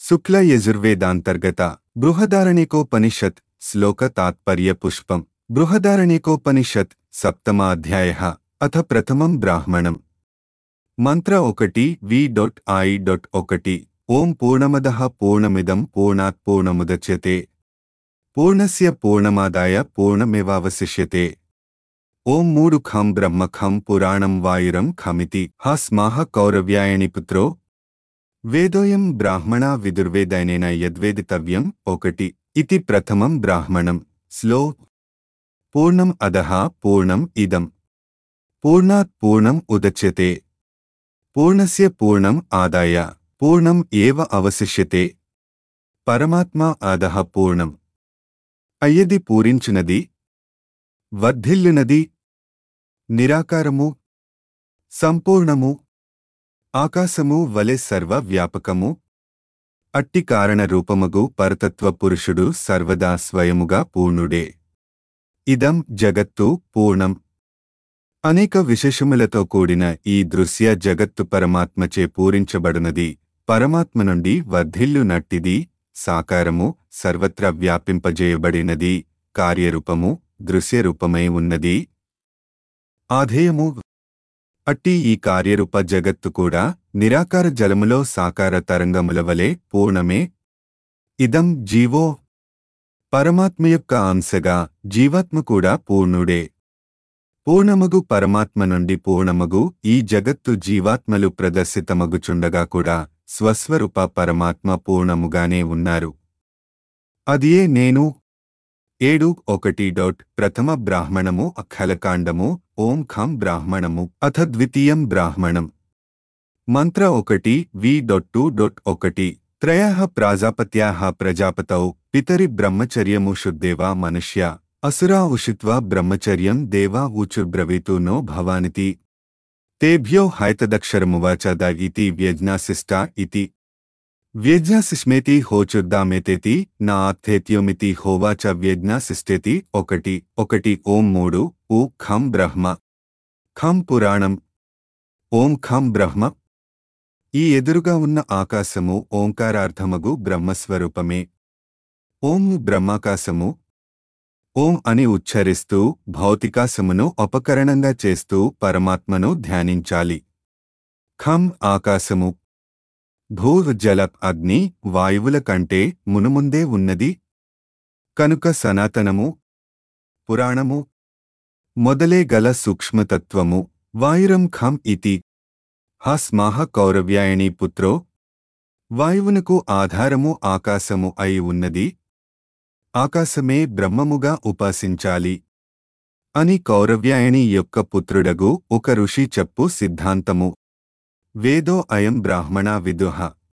శుక్ల యజుర్వేదాంతర్గత బృహదారణికోపనిషత్ శ్లోక తాత్పర్య పుష్పం బృహదారణికోపనిషత్ సప్తమాధ్యాయ అథ ప్రథమం బ్రాహ్మణం మంత్ర ఒకటి వి డొట్ ఐ డొట్ ఒకటి ఓం పూర్ణమద పూర్ణమిదం పూర్ణాత్ పూర్ణముదచ్యతే పూర్ణస్య పూర్ణమాదాయ పూర్ణమేవావశిష్యతే ఓం మూడు ఖం బ్రహ్మ ఖం పురాణం వాయురం ఖమితి హ స్మాహ కౌరవ్యాయణి పుత్రో వేదోయం బ్రాహ్మణా విదుర్వేదైనేన యద్వేదితవ్యం ఒకటి ఇతి ప్రథమం బ్రాహ్మణం స్లో పూర్ణం అదః పూర్ణం ఇదం పూర్ణాత్ పూర్ణం ఉదచ్యతే పూర్ణస్య పూర్ణం ఆదాయ పూర్ణం ఏవ అవశిష్యతే పరమాత్మ అదః పూర్ణం అయ్యది పూరించునది వర్ధిల్లునది నిరాకారము సంపూర్ణము ఆకాశము వలె సర్వ వ్యాపకము అట్టి కారణ రూపమగు పరతత్వ పురుషుడు సర్వదా స్వయముగా పూర్ణుడే ఇదం జగత్తు పూర్ణం అనేక విశేషములతో కూడిన ఈ దృశ్య జగత్తు పరమాత్మచే పూరించబడునది పరమాత్మ నుండి వర్ధిల్లు నట్టిది సాకారము సర్వత్రా వ్యాపింపజేయబడినది కార్యరూపము దృశ్యరూపమై ఉన్నది ఆధేయము అట్టి ఈ కార్యరూప జగత్తు కూడా నిరాకార జలములో సాకార తరంగముల వలె పూర్ణమే ఇదం జీవో పరమాత్మ యొక్క అంశగా జీవాత్మ కూడా పూర్ణుడే పూర్ణమగు పరమాత్మ నుండి పూర్ణమగు ఈ జగత్తు జీవాత్మలు ప్రదర్శితమగుచుండగా కూడా స్వస్వరూప పరమాత్మ పూర్ణముగానే ఉన్నారు అదియే నేను ఏడు ఒకటి డాట్ ప్రథమ బ్రాహ్మణము అఖలకాండము ఓం ఖం బ్రాహ్మణము అథ ద్వితీయం బ్రాహ్మణం మంత్ర ఒకటి వి డొట్ టూ డొట్ ఒకటి త్రయః ప్రాజాపత్యాః ప్రజాపతౌ పితరి బ్రహ్మచర్యము శుద్ధేవా మనుష్య అసురా ఉషిత్వా బ్రహ్మచర్యం దేవా ఊచుర్బ్రవీతు నో భవానితి తేభ్యో హైతదక్షరమువాచ ద ఇతి వ్యజ్ఞాసిష్ట ఇతి వ్యజ్ఞాసిష్మేతి హోచుర్దామేతేతి నా ఆథేత్యోమితి హోవాచ వ్యజ్ఞాసిష్టేతి ఒకటి ఒకటి ఓం మూడు ఊ ఖం బ్రహ్మ ఖం పురాణం ఓం ఖం బ్రహ్మ ఈ ఎదురుగా ఉన్న ఆకాశము ఓంకారార్థమగు బ్రహ్మస్వరూపమే ఓం బ్రహ్మాకాశము ఓం అని ఉచ్చరిస్తూ భౌతికాశమును ఉపకరణంగా చేస్తూ పరమాత్మను ధ్యానించాలి ఖం ఆకాశము భూ జల అగ్ని వాయువుల కంటే మునుముందే ఉన్నది కనుక సనాతనము పురాణము మొదలే గల సూక్ష్మతత్వము వాయురం ఖం ఇతి హస్మాహ కౌరవ్యాయణి పుత్రో వాయువునకు ఆధారము ఆకాశము అయి ఉన్నది ఆకాశమే బ్రహ్మముగా ఉపాసించాలి అని కౌరవ్యాయణి యొక్క పుత్రుడగు ఒక ఋషి చెప్పు సిద్ధాంతము వేదో అయం బ్రాహ్మణ విదుహ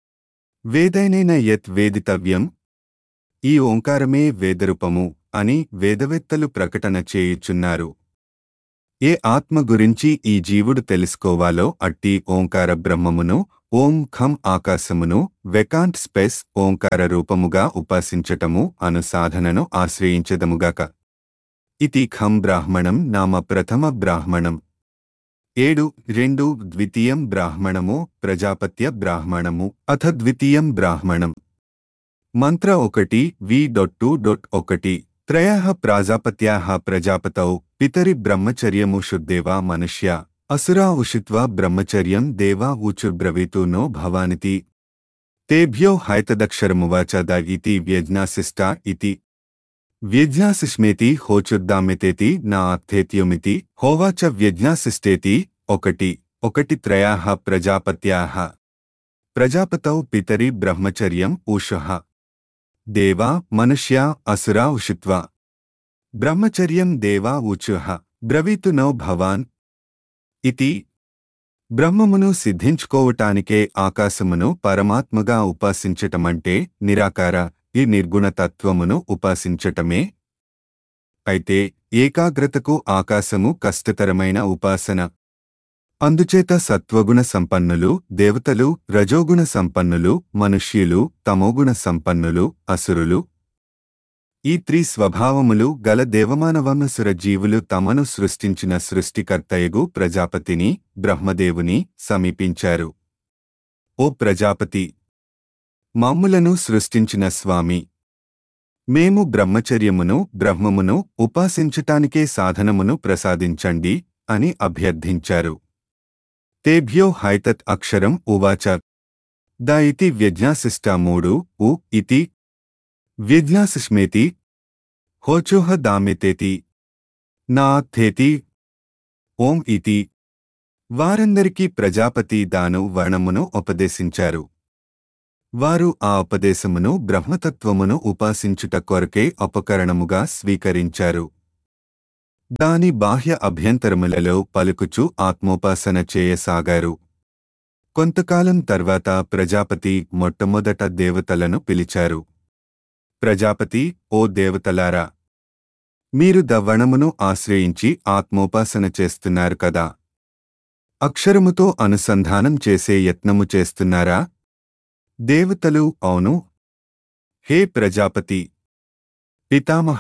వేదైనైన యత్ వేదితవ్యం ఈ ఓంకారమే వేదరూపము అని వేదవేత్తలు ప్రకటన చేయుచున్నారు ఏ ఆత్మ గురించి ఈ జీవుడు తెలుసుకోవాలో అట్టి ఓంకార బ్రహ్మమును ఓం ఖం ఆకాశమును వెకాంట్ స్పేస్ ఓంకార రూపముగా ఉపాసించటము అను సాధనను ఆశ్రయించదముగాక ఇతి ఖం బ్రాహ్మణం నామ ప్రథమ బ్రాహ్మణం ఏడు రెండు ద్వితీయం బ్రాహ్మణము ప్రజాపత్య బ్రాహ్మణము అథ ద్వితీయం బ్రాహ్మణం మంత్ర ఒకటి వి డొట్ టూ డొట్ ఒకటి త్రయః ప్రాజాపత్యాః ప్రజాపతౌ పితరి బ్రహ్మచర్యము శుద్ధేవా మనుష్య అసురా ఉషిత్వా బ్రహ్మచర్యం దేవా ఊచుర్బ్రవీతు నో భవానితి తేభ్యో హైతదక్షరమువాచ ద ఇతి వ్యజ్ఞాసిష్ట ఇతి వ్యజ్ఞాసిష్మేతి హోచుర్దామితేతి నా అర్థేత్యుమితి హోవాచ వ్యజ్ఞాసిష్టేతి ఒకటి ఒకటి త్రయాః ప్రజాపత్యాః ప్రజాపతౌ పితరి బ్రహ్మచర్యం ఊషః దేవా మనుష్యా అసురా ఉషిత్వా బ్రహ్మచర్యం దేవా ఊచుః బ్రవీతు నో భవాన్ ఇతి బ్రహ్మమును సిద్ధించుకోవటానికే ఆకాశమును పరమాత్మగా ఉపాసించటమంటే నిరాకార ఈ నిర్గుణతత్వమును ఉపాసించటమే అయితే ఏకాగ్రతకు ఆకాశము కష్టతరమైన ఉపాసన అందుచేత సత్వగుణ సంపన్నులు దేవతలు రజోగుణ సంపన్నులు మనుష్యులు తమోగుణ సంపన్నులు అసురులు ఈ త్రి స్వభావములు గల దేవమానవమసుర జీవులు తమను సృష్టించిన సృష్టికర్తయగు ప్రజాపతిని బ్రహ్మదేవుని సమీపించారు ఓ ప్రజాపతి మమ్ములను సృష్టించిన స్వామి మేము బ్రహ్మచర్యమును బ్రహ్మమును ఉపాసించటానికే సాధనమును ప్రసాదించండి అని అభ్యర్థించారు తేభ్యో హైతత్ అక్షరం ఉవాచ ద ఇతి వ్యజ్ఞాసిష్ట మూడు ఉ ఇతి వ్యజ్ఞాసిష్మేతి హోచోహ దామెతేతి నా థేతి ఓం ఇతి వారందరికీ ప్రజాపతి దాను వర్ణమును ఉపదేశించారు వారు ఆ ఉపదేశమును బ్రహ్మతత్వమును ఉపాసించుట కొరకే ఉపకరణముగా స్వీకరించారు దాని బాహ్య అభ్యంతరములలో పలుకుచు ఆత్మోపాసన చేయసాగారు కొంతకాలం తర్వాత ప్రజాపతి మొట్టమొదట దేవతలను పిలిచారు ప్రజాపతి ఓ దేవతలారా మీరు దవ్వణమును ఆశ్రయించి ఆత్మోపాసన చేస్తున్నారు కదా అక్షరముతో అనుసంధానం చేసే యత్నము చేస్తున్నారా దేవతలు అవును హే ప్రజాపతి పితామహ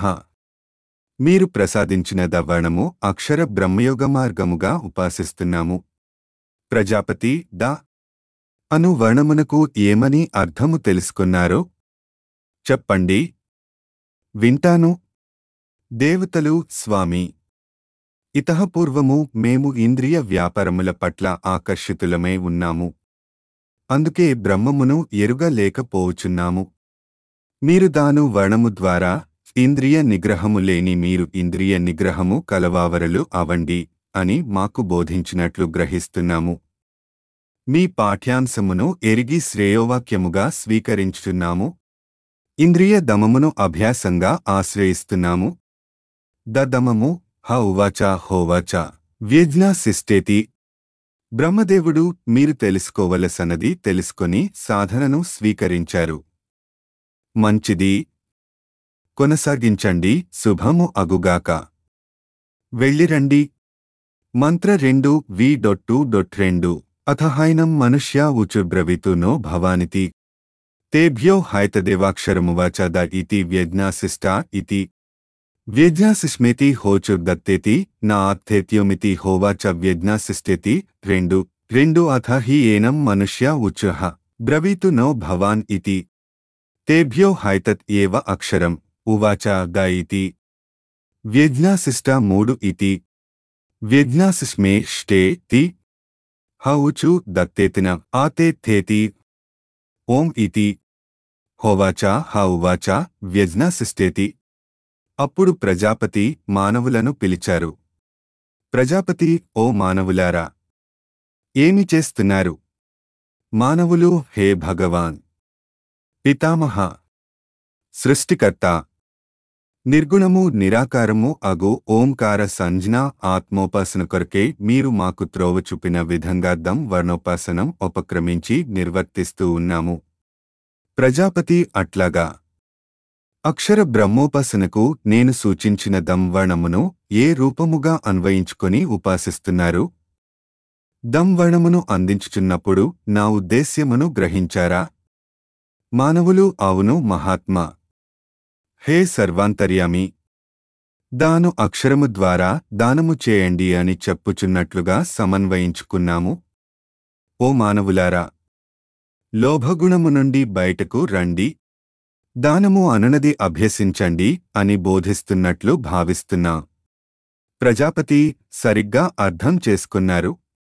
మీరు ప్రసాదించిన దవ్వణము అక్షర బ్రహ్మయోగ మార్గముగా ఉపాసిస్తున్నాము ప్రజాపతి ద అను వర్ణమునకు ఏమని అర్థము తెలుసుకున్నారో చెప్పండి వింటాను దేవతలు స్వామి ఇతహపూర్వము మేము ఇంద్రియ వ్యాపారముల పట్ల ఆకర్షితులమై ఉన్నాము అందుకే బ్రహ్మమును ఎరుగలేకపోవచున్నాము మీరు దాను వర్ణము ద్వారా ఇంద్రియ నిగ్రహము లేని మీరు ఇంద్రియ నిగ్రహము కలవావరలు అవండి అని మాకు బోధించినట్లు గ్రహిస్తున్నాము మీ పాఠ్యాంశమును ఎరిగి శ్రేయోవాక్యముగా స్వీకరించుతున్నాము ఇంద్రియ దమమును అభ్యాసంగా ఆశ్రయిస్తున్నాము దదమము హ ఉవాచ హోవాచ వ్యజ్ఞాసిష్టేతి బ్రహ్మదేవుడు మీరు తెలుసుకోవలసనది తెలుసుకొని సాధనను స్వీకరించారు మంచిది కొనసాగించండి శుభము అగుగాక వెళ్ళిరండి మంత్ర రెండు వి డొట్టు డొట్ రెండు అథహైనం మనుష్య ఉచుబ్రవితు నో భవానితి తేభ్యో హైతదేవాక్షరమువాచ ద ఇతి వ్యజ్ఞాసిష్ట ఇతి వ్యజ్ఞాసిష్మేతి హోచుర్దత్తేతి నా ఆర్థేత్యోమితి హోవాచ వ్యజ్ఞాసిష్టేతి రెండు రెండు అథ హి ఏనం మనుష్య ఉచుః బ్రవీతు నో భవాన్ ఇతి తేభ్యో హైతత్ ఏవ అక్షరం ఉవాచ ద ఇతి వ్యజ్ఞాసిష్ట మూడు ఇతి వ్యజ్ఞాసిష్మే ష్టే తి హ ఉచు దత్తేతిన ఆతే థేతి ఓం ఇతి హోవాచ హ ఉవాచ వ్యజ్ఞాసిష్టేతి అప్పుడు ప్రజాపతి మానవులను పిలిచారు ప్రజాపతి ఓ మానవులారా ఏమి చేస్తున్నారు మానవులు హే భగవాన్ పితామహ సృష్టికర్త నిర్గుణము నిరాకారము అగు ఓంకార సంజ్ఞ ఆత్మోపాసన కొరకే మీరు మాకు త్రోవ చూపిన విధంగా దం వర్ణోపాసనం ఉపక్రమించి నిర్వర్తిస్తూ ఉన్నాము ప్రజాపతి అట్లాగా అక్షర బ్రహ్మోపాసనకు నేను సూచించిన దంవర్ణమును ఏ రూపముగా అన్వయించుకొని ఉపాసిస్తున్నారు దంవర్ణమును అందించుచున్నప్పుడు నా ఉద్దేశ్యమును గ్రహించారా మానవులు అవును మహాత్మా హే సర్వాంతర్యామి దాను అక్షరము ద్వారా దానము చేయండి అని చెప్పుచున్నట్లుగా సమన్వయించుకున్నాము ఓ మానవులారా లోభగుణము నుండి బయటకు రండి దానము అనునది అభ్యసించండి అని బోధిస్తున్నట్లు భావిస్తున్నా ప్రజాపతి సరిగ్గా అర్థం చేసుకున్నారు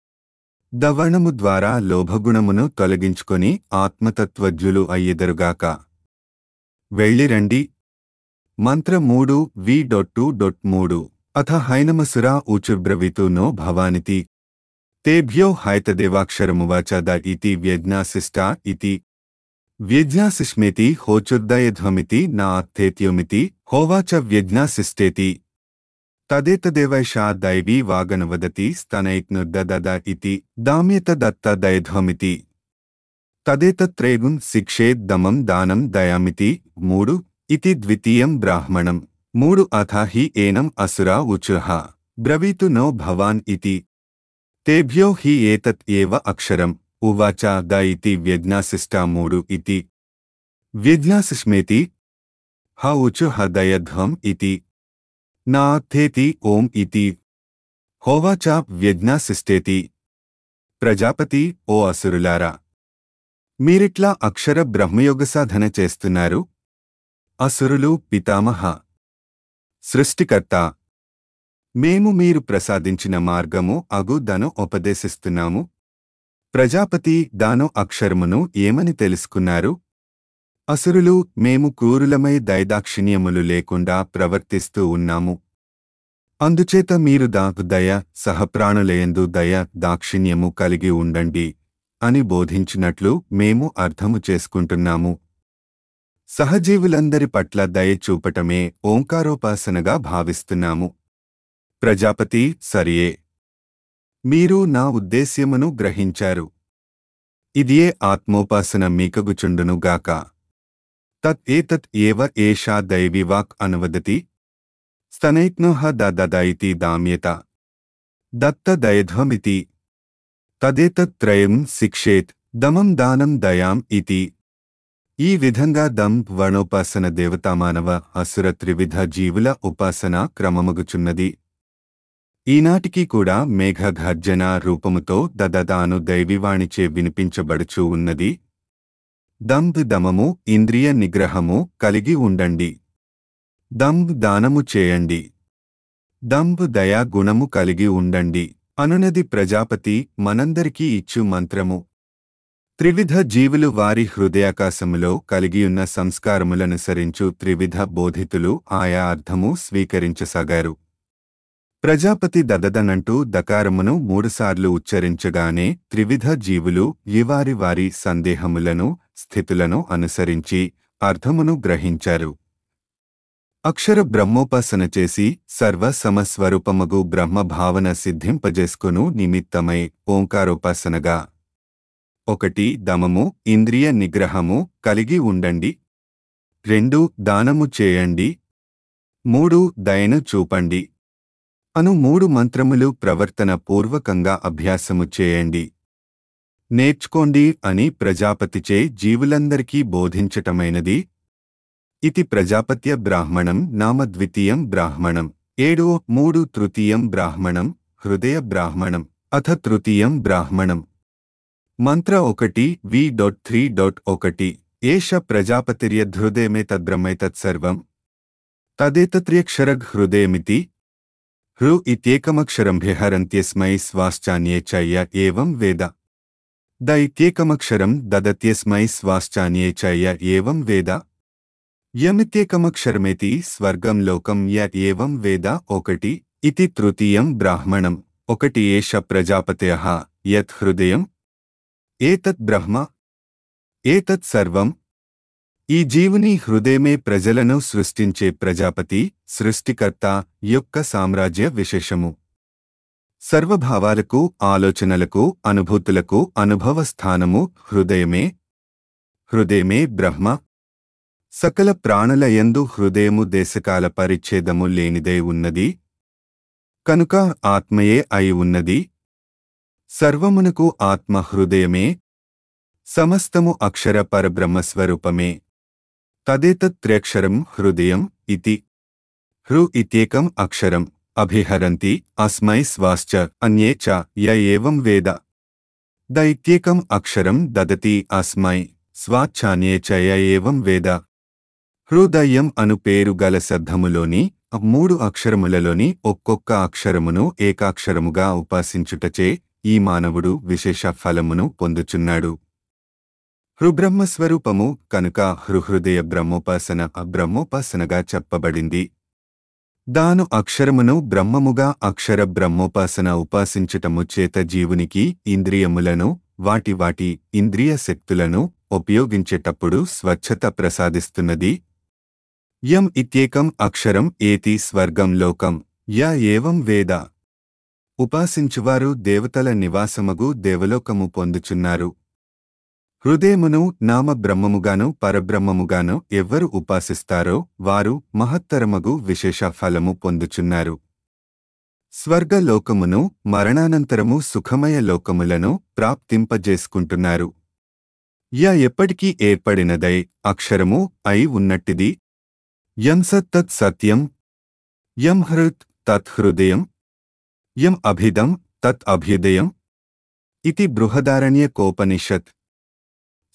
దవణము ద్వారా లోభగుణమును తొలగించుకొని ఆత్మతత్వజ్ఞులు అయ్యెదరుగాక వెళ్ళిరండి మంత్ర మూడు వి డొట్టు డొట్ మూడు అథ హైనమసురా ఊచుబ్రవితు నో భవానితి తేభ్యో హైతదేవాక్షరమువాచ ద ఇతి వ్యజ్ఞాసిష్ట ఇతి వ్యజ్ఞాసిష్మేతి హోచుర్దయధ్వమితి నా అర్థేత్యోమితి హోవాచ వ్యజ్ఞాసిష్టేతి తదేతదేవైషా దైవీ వాగనవదతి స్తనైక్నుర్దదద ఇతి దామ్యతదత్త దయధ్వమితి తదేతత్రేగున్ శిక్షేద్దమం దానం దయామితి మూడు ఇతి ద్వితీయం బ్రాహ్మణం మూడు అథ హి ఏనం అసురా ఉచుః బ్రవీతు నో భవాన్ ఇతి తేభ్యో హి ఏతత్ ఏవ అక్షరం ఉవాచ ద ఇతి వ్యజ్ఞాసిష్టా మూడు ఇతి వ్యజ్ఞాసిష్మేతి హ ఉచుః దయధ్వం ఇతి నాథేతి ఓం ఇతి హోవాచ వ్యజ్ఞాసిష్టేతి ప్రజాపతి ఓ అసురులారా మీరిట్లా అక్షర బ్రహ్మయోగ సాధన చేస్తున్నారు అసురులు పితామహ సృష్టికర్త మేము మీరు ప్రసాదించిన మార్గము అగు దను ఉపదేశిస్తున్నాము ప్రజాపతి దాను అక్షరమును ఏమని తెలుసుకున్నారు అసురులు మేము క్రూరులమై దైదాక్షిణ్యములు లేకుండా ప్రవర్తిస్తూ ఉన్నాము అందుచేత మీరు దాకు దయ సహప్రాణులయందు దయ దాక్షిణ్యము కలిగి ఉండండి అని బోధించినట్లు మేము అర్థము చేసుకుంటున్నాము సహజీవులందరి పట్ల దయ చూపటమే ఓంకారోపాసనగా భావిస్తున్నాము ప్రజాపతి సరియే మీరు నా ఉద్దేశ్యమును గ్రహించారు ఇదియే ఆత్మోపాసన మీకగుచుండునుగాక తత్ ఏతత్ ఏవ ఏషా దైవివాక్ అనువదతి స్తనైత్నోహ దదదైతి దామ్యత దత్త దయధ్వమితి తదేతత్త్రయం శిక్షేత్ దమం దానం దయాం ఇతి ఈ విధంగా దమ్ వర్ణోపాసన దేవతామానవ అసుర త్రివిధ జీవుల ఉపాసన క్రమమగుచున్నది ఈనాటికి కూడా మేఘఘర్జన రూపముతో దదదాను దైవివాణిచే వినిపించబడుచూ ఉన్నది దంబ్ దమము ఇంద్రియ నిగ్రహము కలిగి ఉండండి దంబ్ దానము చేయండి దంబ్ దయా గుణము కలిగి ఉండండి అనునది ప్రజాపతి మనందరికీ ఇచ్చు మంత్రము త్రివిధ జీవులు వారి హృదయాకాశములో కలిగియున్న సంస్కారములనుసరించు త్రివిధ బోధితులు ఆయా అర్థము స్వీకరించసాగారు ప్రజాపతి దదదనంటూ దకారమును మూడుసార్లు ఉచ్చరించగానే త్రివిధ జీవులు ఇవారి వారి సందేహములను స్థితులను అనుసరించి అర్థమును గ్రహించారు అక్షర బ్రహ్మోపాసన చేసి సర్వ సమస్వరూపమగు బ్రహ్మ భావన సిద్ధింపజేసుకును నిమిత్తమై ఓంకారోపాసనగా ఒకటి దమము ఇంద్రియ నిగ్రహము కలిగి ఉండండి రెండు దానము చేయండి మూడు దయను చూపండి అను మూడు మంత్రములు ప్రవర్తన పూర్వకంగా అభ్యాసము చేయండి నేర్చుకోండి అని ప్రజాపతిచే జీవులందరికీ బోధించటమైనది ఇతి ప్రజాపత్య బ్రాహ్మణం నామ ద్వితీయం బ్రాహ్మణం ఏడు మూడు తృతీయం బ్రాహ్మణం హృదయ బ్రాహ్మణం అథ తృతీయం బ్రాహ్మణం మంత్ర ఒకటి వి డాట్ త్రీ డాట్ ఒకటి ఏష ప్రజాపతిర్యధృదయమే తద్బ్రహ్మైతత్సర్వం తదేతత్ర్యక్షరగ్ హృదయమితి హృ ఇత్యేకమక్షరం విహరంత్యస్మై స్వాశ్చాన్యే చ య ఏవం వేద ద ఇత్యేకమక్షరం దదత్యస్మై స్వాశ్చాన్యే చ య ఏవం వేద యమిత్యేకమక్షరమేతి స్వర్గం లోకం య ఏవం వేద ఒకటి ఇతి తృతీయం బ్రాహ్మణం ఒకటి ఏష ప్రజాపతయః యత్ హృదయం ఏతత్ బ్రహ్మ ఏతత్ సర్వం ఈ జీవుని హృదయమే ప్రజలను సృష్టించే ప్రజాపతి సృష్టికర్త యొక్క సామ్రాజ్య విశేషము సర్వభావాలకు ఆలోచనలకు అనుభూతులకు అనుభవ స్థానము హృదయమే హృదయమే బ్రహ్మ సకల ప్రాణులయందు హృదయము దేశకాల పరిచ్ఛేదము లేనిదై ఉన్నది కనుక ఆత్మయే అయి ఉన్నది సర్వమునకు ఆత్మ హృదయమే సమస్తము అక్షర పరబ్రహ్మస్వరూపమే తదేతత్ర్యక్షరం హృదయం ఇతి హృ ఇత్యేకం అక్షరం అభిహరంతి అస్మై స్వాశ్చ అన్యే చ య ఏవం వేద ద ఇత్యేకం అక్షరం దదతి అస్మై స్వాచ్ఛాన్యే చ య ఏవం వేద హృదయం అను పేరు గల శబ్దములోని మూడు అక్షరములలోని ఒక్కొక్క అక్షరమును ఏకాక్షరముగా ఉపాసించుటచే ఈ మానవుడు విశేష ఫలమును పొందుచున్నాడు హృబ్రహ్మస్వరూపము కనుక హృహృదయ బ్రహ్మోపాసన అబ్రహ్మోపాసనగా చెప్పబడింది దాను అక్షరమును బ్రహ్మముగా అక్షర బ్రహ్మోపాసన ఉపాసించటము చేత జీవునికి ఇంద్రియములను వాటి వాటి ఇంద్రియ శక్తులను ఉపయోగించేటప్పుడు స్వచ్ఛత ప్రసాదిస్తున్నది యం ఇత్యేకం అక్షరం ఏతి స్వర్గం లోకం యా ఏవం వేద ఉపాసించువారు దేవతల నివాసమగు దేవలోకము పొందుచున్నారు హృదయమును నామ బ్రహ్మముగాను పరబ్రహ్మముగాను ఎవ్వరు ఉపాసిస్తారో వారు మహత్తరమగు విశేష ఫలము పొందుచున్నారు స్వర్గలోకమును మరణానంతరము సుఖమయ లోకములను ప్రాప్తింపజేసుకుంటున్నారు య ఎప్పటికీ ఏర్పడినదై అక్షరము అయి ఉన్నట్టిది యం సత్తత్ సత్యం యం హృత్ తత్ హృదయం యం అభిదం తత్ అభ్యుదయం ఇతి బృహదారణ్యకోపనిషత్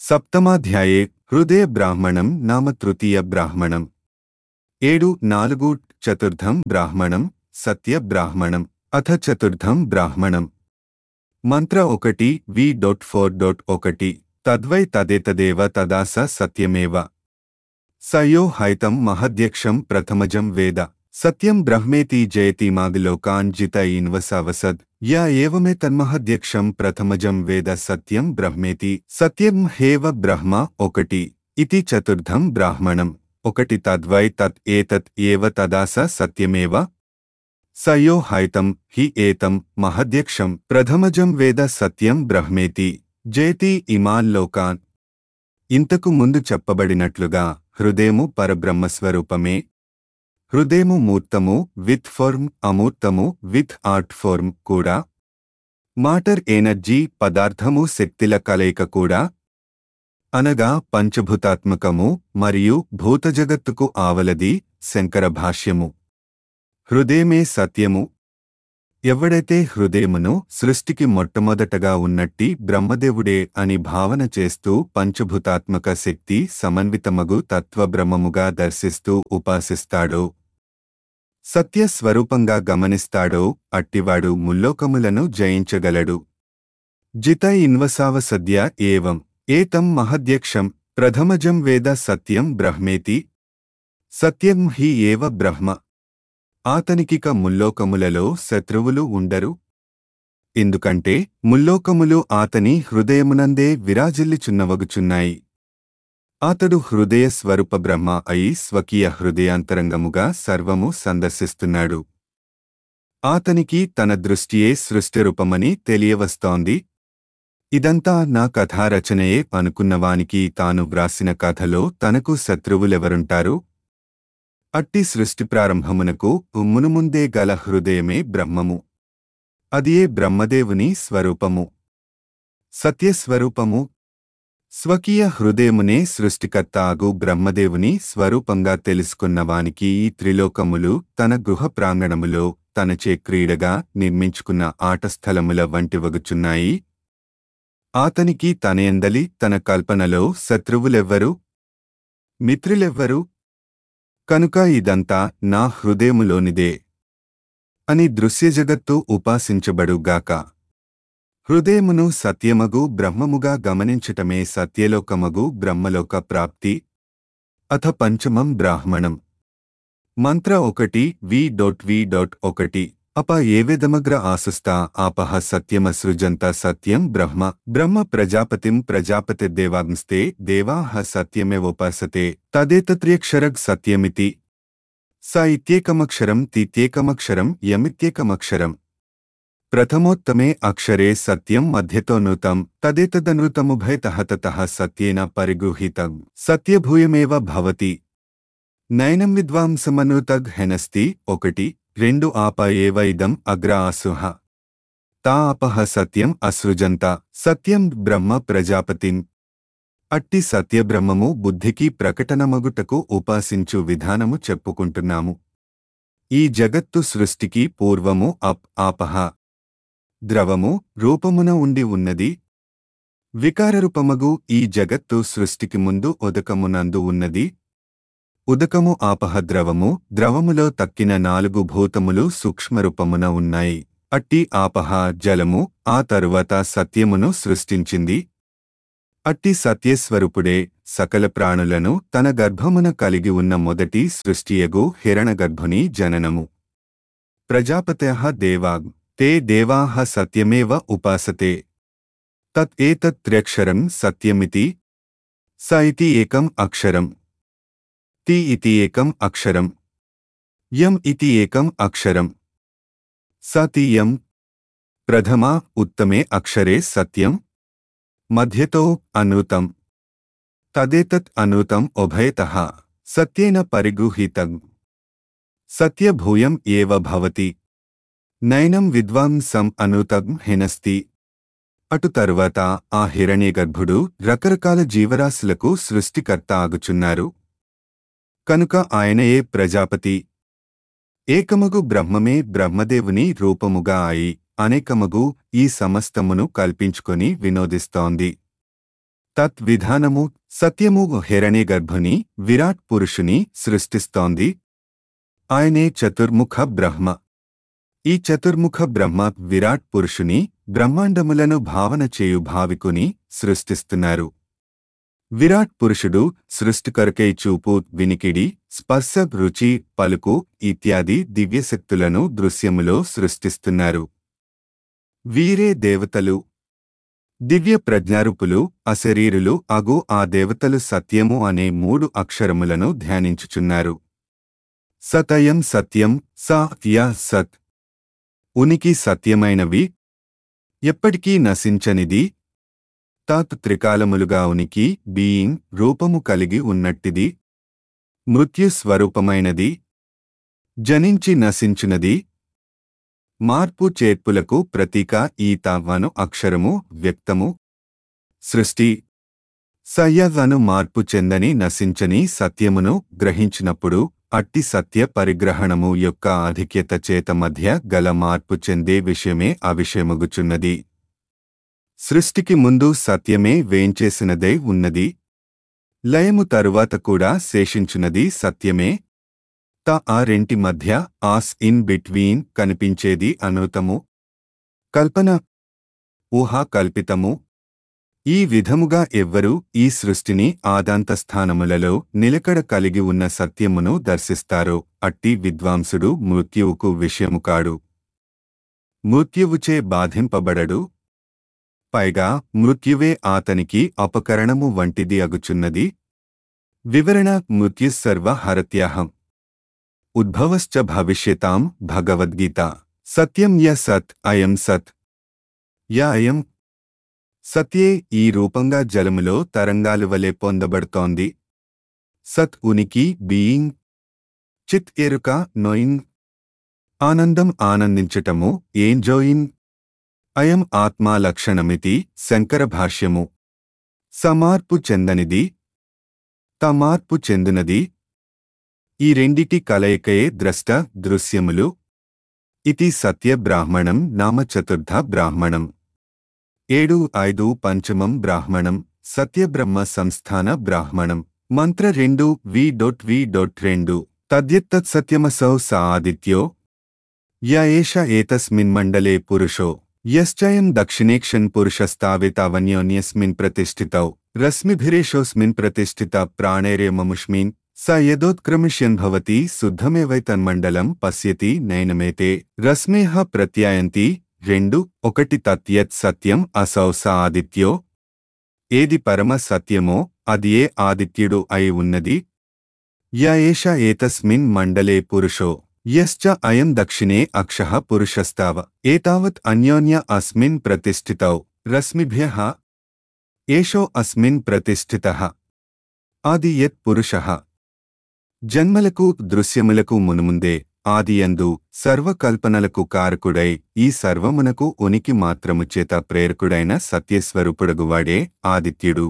సప్తమాధ్యాయే హృదయ బ్రాహ్మణం నామ తృతీయ బ్రాహ్మణం ఏడు నాలుగు చతుర్థం బ్రాహ్మణం సత్య బ్రాహ్మణం అథ చతుర్థం బ్రాహ్మణం మంత్ర ఒకటి వి డొట్ ఫోర్ డొట్ ఒకటి తద్వై తదేతదేవ తదా స సత్యమేవ సయో హైతం మహద్యక్షం ప్రథమజం వేద సత్యం బ్రహ్మేతి జయతి మాదిలోకాన్ జిత ఇన్వసవసద్ యా ఏవమే తన్మహద్యక్షం ప్రథమజం వేద సత్యం బ్రహ్మేతి సత్యం హేవ బ్రహ్మ ఒకటి ఇతి చతుర్థం బ్రాహ్మణం ఒకటి తద్వై తత్ ఏతత్ ఏవ తదా స సత్యమేవ సయో హైతం హి ఏతం మహద్యక్షం ప్రథమజం వేద సత్యం బ్రహ్మేతి జేతి ఇమాన్ లోకాన్ ఇంతకు ముందు చెప్పబడినట్లుగా హృదయము పరబ్రహ్మస్వరూపమే హృదయము మూర్తము విత్ ఫార్మ్ అమూర్తము విత్ ఆర్ట్ ఫార్మ్ కూడా మాటర్ ఎనర్జీ పదార్థము శక్తిల కలయిక కూడా అనగా పంచభూతాత్మకము మరియు భూతజగత్తుకు ఆవలది శంకర భాష్యము హృదయమే సత్యము ఎవడైతే హృదయమును సృష్టికి మొట్టమొదటగా ఉన్నట్టి బ్రహ్మదేవుడే అని భావన చేస్తూ పంచభూతాత్మక శక్తి సమన్వితమగు తత్వబ్రహ్మముగా దర్శిస్తూ ఉపాసిస్తాడో సత్య స్వరూపంగా గమనిస్తాడో అట్టివాడు ముల్లోకములను జయించగలడు జిత ఇన్వసావసద్య ఏవం ఏతం మహద్యక్షం ప్రథమజం వేద సత్యం బ్రహ్మేతి సత్యం హి ఏవ బ్రహ్మ ఆతనికిక ముల్లోకములలో శత్రువులు ఉండరు ఎందుకంటే ముల్లోకములు ఆతని హృదయమునందే విరాజిల్లిచున్నవగుచున్నాయి అతడు హృదయ స్వరూప బ్రహ్మ అయి స్వకీయ హృదయాంతరంగముగా సర్వము సందర్శిస్తున్నాడు ఆతనికి తన దృష్టియే సృష్టిరూపమని తెలియవస్తోంది ఇదంతా నా కథారచనయే అనుకున్నవానికి తాను వ్రాసిన కథలో తనకు శత్రువులెవరుంటారు అట్టి సృష్టి ప్రారంభమునకు మునుముందే గల హృదయమే బ్రహ్మము అదియే బ్రహ్మదేవుని స్వరూపము సత్యస్వరూపము స్వకీయ హృదయమునే సృష్టికర్త ఆగు బ్రహ్మదేవుని స్వరూపంగా తెలుసుకున్నవానికి ఈ త్రిలోకములు తన గృహ ప్రాంగణములో తనచే క్రీడగా నిర్మించుకున్న ఆటస్థలముల వంటివగుచున్నాయి ఆతనికి తనయందలి తన కల్పనలో శత్రువులెవ్వరు మిత్రులెవ్వరు కనుక ఇదంతా నా హృదయములోనిదే అని దృశ్యజగత్తు ఉపాసించబడుగాక హృదయమును సత్యమగు బ్రహ్మముగా గమనించటమే సత్యలోకమగు బ్రహ్మలోక ప్రాప్తి అథ పంచమం బ్రాహ్మణం మంత్ర ఒకటి వి డొట్ వి డొట్ ఒకటి అప ఏవేదమగ్ర ఆసుస్తా ఆపహ సత్యమసృజంత సత్యం బ్రహ్మ బ్రహ్మ ప్రజాపతిం ప్రజాపతిర్దేవాంస్తే దేవాహ సత్యమేవోపాసతే తదేతత్ర్యక్షరగ్ సత్యమితి స ఇత్యేకమక్షరం తీత్యేకమక్షరం యమిత్యేకమక్షరం ప్రథమోత్తమే అక్షరే సత్యం మధ్యతోనూతం తదేతదనృతముభయతః తతః సత్యేన పరిగృహీతం సత్యభూయమేవ భవతి నైనం విద్వాంసమనుతగ్ హెనస్తి ఒకటి రెండు ఆప ఏవ ఇదం అగ్ర ఆసుహ తా అపహ సత్యం అసృజంత సత్యం బ్రహ్మ ప్రజాపతిం అట్టి సత్యబ్రహ్మము బుద్ధికి ప్రకటనమగుటకు ఉపాసించు విధానము చెప్పుకుంటున్నాము ఈ జగత్తు సృష్టికి పూర్వము అప్ ఆపహ ద్రవము రూపమున ఉండి ఉన్నది వికారరూపమగు ఈ జగత్తు సృష్టికి ముందు ఉదకమునందు ఉన్నది ఉదకము ఆపహ ద్రవము ద్రవములో తక్కిన నాలుగు భూతములు సూక్ష్మరూపమున ఉన్నాయి అట్టి ఆపహ జలము ఆ తరువాత సత్యమును సృష్టించింది అట్టి సత్యస్వరూపుడే సకల ప్రాణులను తన గర్భమున కలిగి ఉన్న మొదటి సృష్టియగు హిరణగర్భుని జననము ప్రజాపత్యః దేవాగ్ తే దేవాః సత్యమేవ ఉపాసతే తత్ ఏతత్ర్యక్షరం సత్యమితి స ఇతి ఏకం అక్షరం తి ఇతి ఏకం అక్షరం యం ఇతి ఏకం అక్షరం సతీయం ప్రథమా ఉత్తమే అక్షరే సత్యం మధ్యతో అనూతం తదేతత్ అనూతం ఉభయతః సత్యేన పరిగృహీతం సత్యభూయం ఏవ భవతి నైనం విద్వాంసం అనూతం హినస్తి అటు తరువాత ఆ హిరణ్యగర్భుడు రకరకాల జీవరాశులకు సృష్టికర్త ఆగుచున్నారు కనుక ఆయనయే ప్రజాపతి ఏకమగు బ్రహ్మమే బ్రహ్మదేవుని రూపముగా అయి అనేకమగు ఈ సమస్తమును కల్పించుకొని వినోదిస్తోంది తత్ విధానము సత్యము హిరణ్య గర్భుని విరాట్ పురుషుని సృష్టిస్తోంది ఆయనే చతుర్ముఖ బ్రహ్మ ఈ చతుర్ముఖ బ్రహ్మ విరాట్ పురుషుని బ్రహ్మాండములను భావన చేయు భావికుని సృష్టిస్తున్నారు విరాట్ పురుషుడు సృష్టికరకై చూపు వినికిడి స్పర్శ రుచి పలుకు ఇత్యాది దివ్యశక్తులను దృశ్యములో సృష్టిస్తున్నారు వీరే దేవతలు దివ్య ప్రజ్ఞారూపులు అశరీరులు అగు ఆ దేవతలు సత్యము అనే మూడు అక్షరములను ధ్యానించుచున్నారు సతయం సత్యం స య సత్ ఉనికి సత్యమైనవి ఎప్పటికీ నశించనిది తాత్ త్రికాలములుగా ఉనికి బీయింగ్ రూపము కలిగి ఉన్నట్టిది మృత్యు స్వరూపమైనది జనించి నశించునది మార్పు చేర్పులకు ప్రతీక ఈ తవ్వను అక్షరము వ్యక్తము సృష్టి సయ్యవను మార్పు చెందని నశించని సత్యమును గ్రహించినప్పుడు అట్టి సత్య పరిగ్రహణము యొక్క ఆధిక్యత చేత మధ్య గల మార్పు చెందే విషయమే అవిషయమగుచున్నది సృష్టికి ముందు సత్యమే వేంచేసినదై ఉన్నది లయము తరువాత కూడా శేషించున్నది సత్యమే త ఆ రెంటి మధ్య ఆస్ ఇన్ బిట్వీన్ కనిపించేది అనూతము కల్పన ఊహా కల్పితము ఈ విధముగా ఎవ్వరూ ఈ సృష్టిని ఆదాంతస్థానములలో నిలకడ కలిగి ఉన్న సత్యమును దర్శిస్తారో అట్టి విద్వాంసుడు మృత్యువుకు విషయము కాడు మృత్యువుచే బాధింపబడడు పైగా మృత్యువే ఆతనికి అపకరణము వంటిది అగుచున్నది వివరణ మృత్యుసర్వ హరత్యాహం ఉద్భవశ్చ భవిష్యతాం భగవద్గీత సత్యం య సత్ అయం సత్ య అయం సత్యే ఈ రూపంగా జలములో తరంగాలు వలె పొందబడుతోంది సత్ ఉనికి బీయింగ్ చిత్ ఎరుక నోయింగ్ ఆనందం ఆనందించటము ఏంజోయింగ్ అయం ఆత్మా లక్షణమితి శంకర భాష్యము సమార్పు చెందనిది తమార్పు చెందునది ఈ రెండిటి కలయికయే ద్రష్ట దృశ్యములు ఇది సత్య బ్రాహ్మణం నామ చతుర్థ బ్రాహ్మణం ఏడు ఐదు పంచమం బ్రాహ్మణం సత్యబ్రహ్మ సంస్థాన బ్రాహ్మణం మంత్ర రెండు వి డొట్ వి డొట్ రెండు తద్యత్తత్ సత్యమసౌ స ఆదిత్యో య ఏష ఏతస్మిన్మండలే పురుషో యశ్చయం దక్షిణేక్షన్ పురుషస్తావితావన్యోన్యస్మిన్ ప్రతిష్ఠితౌ రశ్మిభిరేషోస్మిన్ ప్రతిష్ఠిత ప్రాణేరేమముష్మిన్ స యదోత్క్రమిష్యన్ భవతి శుద్ధమేవైతన్మండలం పశ్యతి నైనమేతే రశ్మేహ ప్రత్యాయంతి రెండు ఒకటి తత్యత్ సత్యం అసౌ స ఆదిత్యో ఏది పరమ సత్యమో అది ఏ ఆదిత్యుడు అయి ఉన్నది య ఏష ఏతస్మిన్ మండలే పురుషో యశ్చ అయం దక్షిణే అక్షః పురుషస్తావ ఏతావత్ అన్యోన్య అస్మిన్ ప్రతిష్ఠితౌ రశ్మిభ్యః ఏషో అస్మిన్ ప్రతిష్ఠితః ఆది యత్ పురుషః జన్మలకు దృశ్యములకు మునుముందే ఆదియందు సర్వకల్పనలకు కారకుడై ఈ సర్వమునకు ఉనికి మాత్రము చేత ప్రేరకుడైన సత్యస్వరూపుడగువాడే ఆదిత్యుడు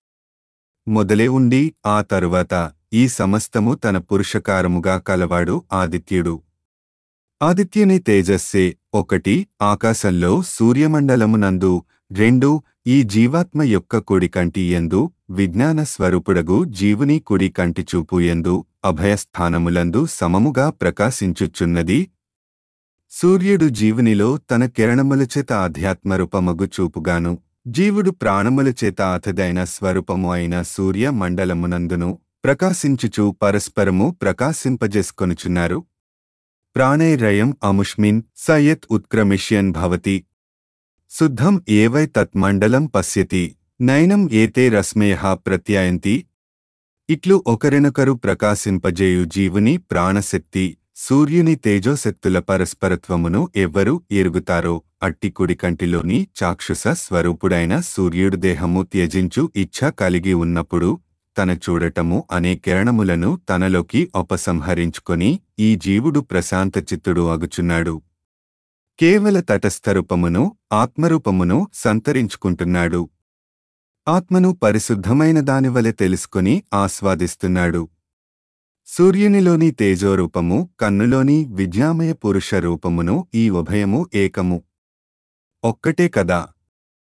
మొదలే ఉండి ఆ తరువాత ఈ సమస్తము తన పురుషకారముగా కలవాడు ఆదిత్యుడు ఆదిత్యుని తేజస్సే ఒకటి ఆకాశంలో సూర్యమండలమునందు రెండు ఈ జీవాత్మ యొక్క కుడి కంటి ఎందు విజ్ఞాన స్వరూపుడగు జీవుని కుడి కంటి చూపు ఎందు అభయస్థానములందు సమముగా ప్రకాశించుచున్నది సూర్యుడు జీవునిలో తన కిరణముల చేత ఆధ్యాత్మరూపమగు చూపుగాను జీవుడు ప్రాణముల చేత అతదైన స్వరూపము అయిన సూర్య మండలమునందును ప్రకాశించుచు పరస్పరము ప్రకాశింపజేసుకొనుచున్నారు ప్రాణైరయం అముష్మిన్ సయత్ ఉత్క్రమిష్యన్ భవతి శుద్ధం ఏవై తత్మండలం పశ్యతి నైనం ఏతే రశ్మేహ ప్రత్యాయంతి ఇట్లు ఒకరినొకరు ప్రకాశింపజేయు జీవుని ప్రాణశక్తి సూర్యుని తేజోశక్తుల పరస్పరత్వమును ఎవ్వరు ఎరుగుతారో అట్టి కుడి కంటిలోని చాక్షుస స్వరూపుడైన సూర్యుడు దేహము త్యజించు ఇచ్ఛ కలిగి ఉన్నప్పుడు తన చూడటము అనే కిరణములను తనలోకి ఉపసంహరించుకొని ఈ జీవుడు ప్రశాంత చిత్తుడు అగుచున్నాడు కేవల తటస్థరూపమును ఆత్మరూపమును సంతరించుకుంటున్నాడు ఆత్మను పరిశుద్ధమైన దానివలె తెలుసుకుని ఆస్వాదిస్తున్నాడు సూర్యునిలోని తేజోరూపము కన్నులోని విజ్ఞామయ పురుష రూపమును ఈ ఉభయము ఏకము ఒక్కటే కదా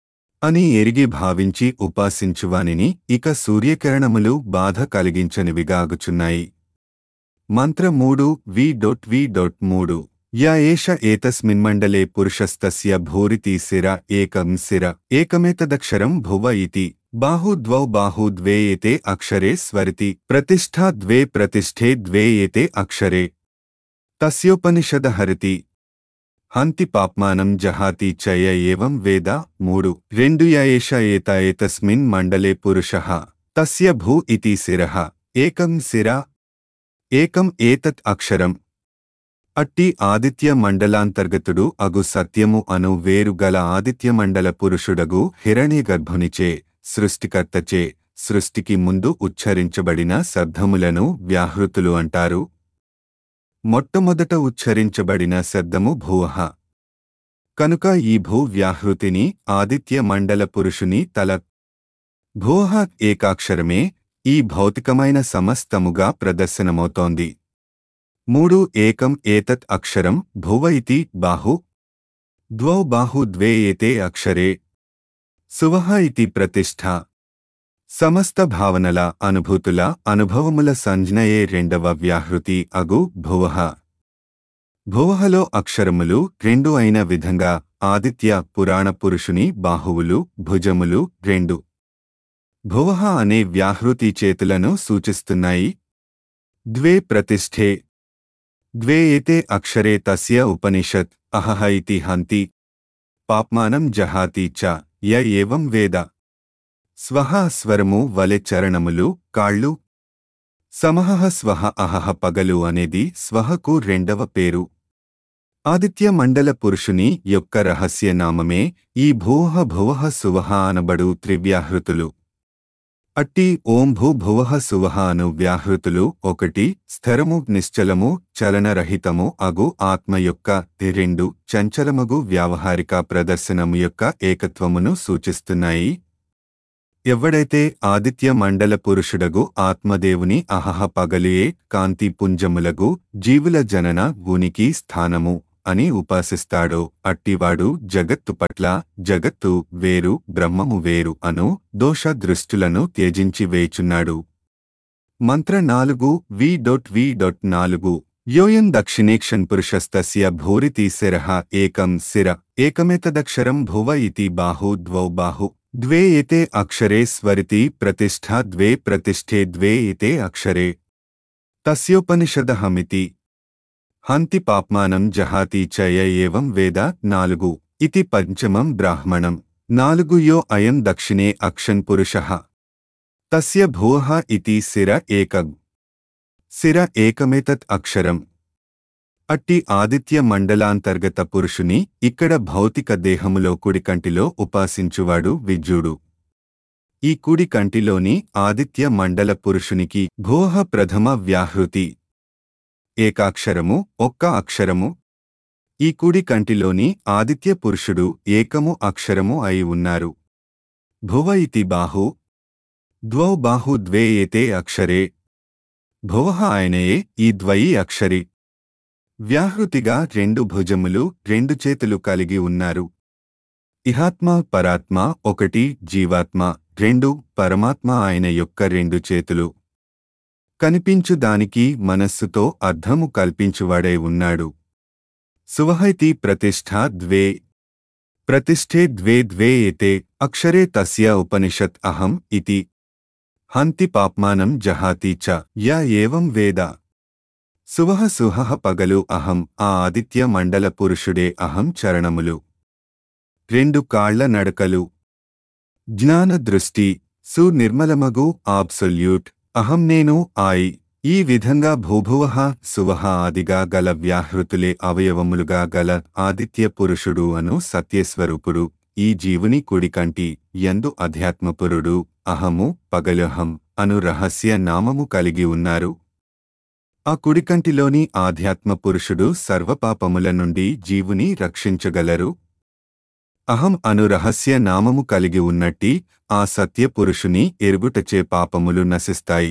అని ఎరిగి భావించి ఉపాసించువానిని ఇక సూర్యకిరణములు బాధ కలిగించనివిగాగుచున్నాయి మంత్ర మూడు వి డొట్ వి డొట్ మూడు య ఏష ఏతస్మిన్మండలే పురుషస్తస్య భూరితి శిర ఏకం శిర ఏకమేతదక్షరం భువ ఇతి బాహు ద్వౌ బాహు ద్వే ఏతే అక్షరే స్వరితి ప్రతిష్ఠా ద్వే ప్రతిష్ఠే ద్వే ఏతే అక్షరే తస్యోపనిషద హరితి హంతి పాప్మానం జహాతి చయ ఏవం వేద మూడు రెండు య ఏష ఏత ఏతస్మిన్ మండలే పురుషః తస్య భూ ఇతి శిరః ఏకం శిర ఏకం ఏతత్ అక్షరం అట్టి ఆదిత్య మండలాంతర్గతుడు అగు సత్యము అను వేరుగల ఆదిత్య మండల పురుషుడగు హిరణ్యగర్భునిచే సృష్టికర్తచే సృష్టికి ముందు ఉచ్చరించబడిన శబ్దములను వ్యాహృతులు అంటారు మొట్టమొదట ఉచ్చరించబడిన శబ్దము భూహ కనుక ఈ భూ వ్యాహృతిని ఆదిత్య మండల పురుషుని తల భూహ ఏకాక్షరమే ఈ భౌతికమైన సమస్తముగా ప్రదర్శనమవుతోంది మూడు ఏకం ఏతత్ అక్షరం భువ ఇతి బాహు ద్వౌ బాహు ద్వే ఏతే అక్షరే సువహ ఇతి ప్రతిష్ఠ సమస్త భావనల అనుభూతుల అనుభవముల సంజ్ఞయే రెండవ వ్యాహృతి అగు భువః భువహలో అక్షరములు రెండు అయిన విధంగా ఆదిత్య పురాణ పురుషుని బాహువులు భుజములు రెండు భువః అనే వ్యాహృతి చేతులను సూచిస్తున్నాయి ద్వే ప్రతిష్ఠే ద్వే ఏతే అక్షరే తస్య ఉపనిషత్ అహహ ఇతి హంతి పాప్మానం జహాతి చ య ఏవం వేద స్వహ స్వరము వలె చరణములు కాళ్ళు సమహ స్వహ అహహ పగలు అనేది స్వహకు రెండవ పేరు ఆదిత్య మండల పురుషుని యొక్క రహస్య నామమే ఈ భూహ భువః సువహ అనబడు త్రివ్యాహృతులు అట్టి ఓం భూ భువః సువహ అను వ్యాహృతులు ఒకటి స్థిరము నిశ్చలము చలనరహితము అగు ఆత్మ యొక్క రెండు చంచలమగు వ్యావహారిక ప్రదర్శనము యొక్క ఏకత్వమును సూచిస్తున్నాయి ఎవడైతే ఆదిత్య మండల పురుషుడగు ఆత్మదేవుని అహహ పగలియే కాంతి పుంజములగు జీవుల జనన ఉనికి స్థానము అని ఉపాసిస్తాడో అట్టివాడు జగత్తు పట్ల జగత్తు వేరు బ్రహ్మము వేరు అను దోష దృష్టులను త్యజించి వేచున్నాడు మంత్ర నాలుగు వి డొట్ వి డొట్ నాలుగు యోయం దక్షిణేక్షన్ పురుషస్తస్య భూరితి శిరః ఏకం శిర ఏకమేతదక్షరం భువ ఇతి బాహు ద్వౌ బాహు ద్వే ఏతే అక్షరే స్వరితి ప్రతిష్ఠా ద్వే ప్రతిష్ఠే ద్వే ఏతే అక్షరే తస్యోపనిషదహమితి హంతి పాప్మానం జహాతి చయ ఏవం వేద నాలుగు ఇతి పంచమం బ్రాహ్మణం నాలుగు యో అయం దక్షిణే అక్షన్ పురుషః తస్య భూః ఇతి శిర ఏకగ్ శిర ఏకమేతత్ అక్షరం అట్టి ఆదిత్య మండలాంతర్గత పురుషుని ఇక్కడ భౌతిక దేహములో కుడి కంటిలో ఉపాసించువాడు విజ్జుడు ఈ కుడి కంటిలోని ఆదిత్య మండల పురుషునికి భోహ ప్రథమ వ్యాహృతి ఏకాక్షరము ఒక్క అక్షరము ఈ కుడి కంటిలోని ఆదిత్య పురుషుడు ఏకము అక్షరము అయి ఉన్నారు భువ ఇతి బాహు ద్వౌ బాహు ద్వే ఏతే అక్షరే భువః ఆయనయే ఈ ద్వయి అక్షరి వ్యాహృతిగా రెండు భుజములు రెండు చేతులు కలిగి ఉన్నారు ఇహాత్మ పరాత్మ ఒకటి జీవాత్మ రెండు పరమాత్మ ఆయన యొక్క రెండు చేతులు కనిపించు దానికి మనస్సుతో అర్థము కల్పించువాడై ఉన్నాడు సువహైతి ప్రతిష్ఠా ద్వే ప్రతిష్ఠే ద్వే ద్వే ఏతే అక్షరే తస్య ఉపనిషత్ అహం ఇతి హంతి పాప్మానం జహాతి చ య ఏవం వేద సువహ సుహః పగలు అహం ఆ ఆదిత్య మండల పురుషుడే అహం చరణములు రెండు కాళ్ల నడకలు జ్ఞాన దృష్టి సునిర్మలమగు ఆబ్సొల్యూట్ అహం నేను ఆయి ఈ విధంగా భూభువః సువహ ఆదిగా గల వ్యాహృతులే అవయవములుగా గల ఆదిత్య పురుషుడు అను సత్యస్వరూపుడు ఈ జీవుని కుడికంటి ఎందు అధ్యాత్మపురుడు అహము పగలహం అను రహస్య నామము కలిగి ఉన్నారు ఆ కుడికంటిలోని ఆధ్యాత్మ పురుషుడు సర్వపాపముల నుండి జీవుని రక్షించగలరు అహం అను రహస్య నామము కలిగి ఉన్నట్టి ఆ సత్యపురుషుని ఎరుగుటచే పాపములు నశిస్తాయి